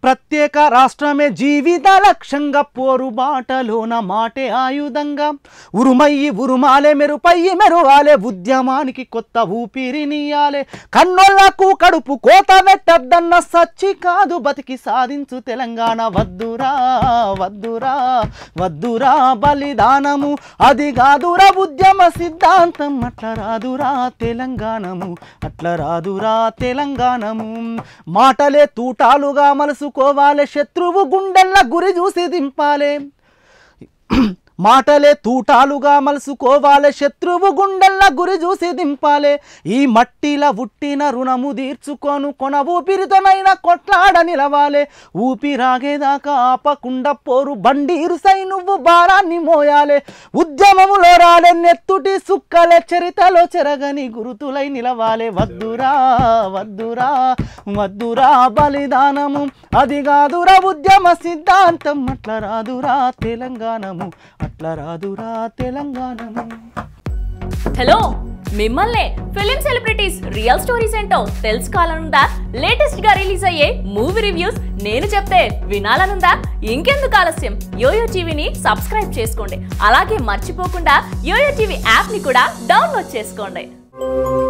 ప్రత్యేక రాష్ట్రమే జీవిత లక్ష్యంగా పోరు బాటలోన మాటే ఆయుధంగా ఉరుమయ్యి ఉరుమాలే మెరుపయ్యి మెరువాలే ఉద్యమానికి కొత్త ఊపిరినియాలే కన్నోళ్లకు కడుపు కోత పెట్టద్దన్న సచ్చి కాదు బతికి సాధించు తెలంగాణ వద్దురా వద్దురా వద్దురా బలిదానము అది కాదురా ఉద్యమ సిద్ధాంతం అట్లా రాదురా తెలంగాణము అట్లా రాదురా తెలంగాణము మాటలే తూటాలుగా మలుసుకోవాలి శత్రువు గుండెల్ల గురి చూసి దింపాలే మాటలే తూటాలుగా మలుసుకోవాలి శత్రువు గుండెల్ల గురి చూసి దింపాలే ఈ మట్టిల ఉట్టిన రుణము తీర్చుకోను కొన ఊపిరితోనైనా కొట్లాడ నిలవాలే ఊపిరాగేదాకా ఆపకుండా పోరు బండీరుసై నువ్వు భారాన్ని మోయాలే ఉద్యమములో రాలే నెత్తుటి సుక్కలే చరితలో చెరగని గురుతులై నిలవాలే వద్దురా వద్దురా వద్దురా బలిదానము అది కాదురా ఉద్యమ సిద్ధాంతం అట్లా రాదురా తెలంగాణము అట్లా రాదురా తెలంగాణము హలో మిమ్మల్నే ఫిలిం సెలబ్రిటీస్ రియల్ స్టోరీస్ ఏంటో తెలుసుకోవాలనుందా లేటెస్ట్ గా రిలీజ్ అయ్యే మూవీ రివ్యూస్ నేను చెప్తే వినాలనుందా ఇంకెందుకు ఆలస్యం యోయో టీవీని సబ్స్క్రైబ్ చేసుకోండి అలాగే మర్చిపోకుండా యోయో టీవీ యాప్ ని కూడా డౌన్లోడ్ చేసుకోండి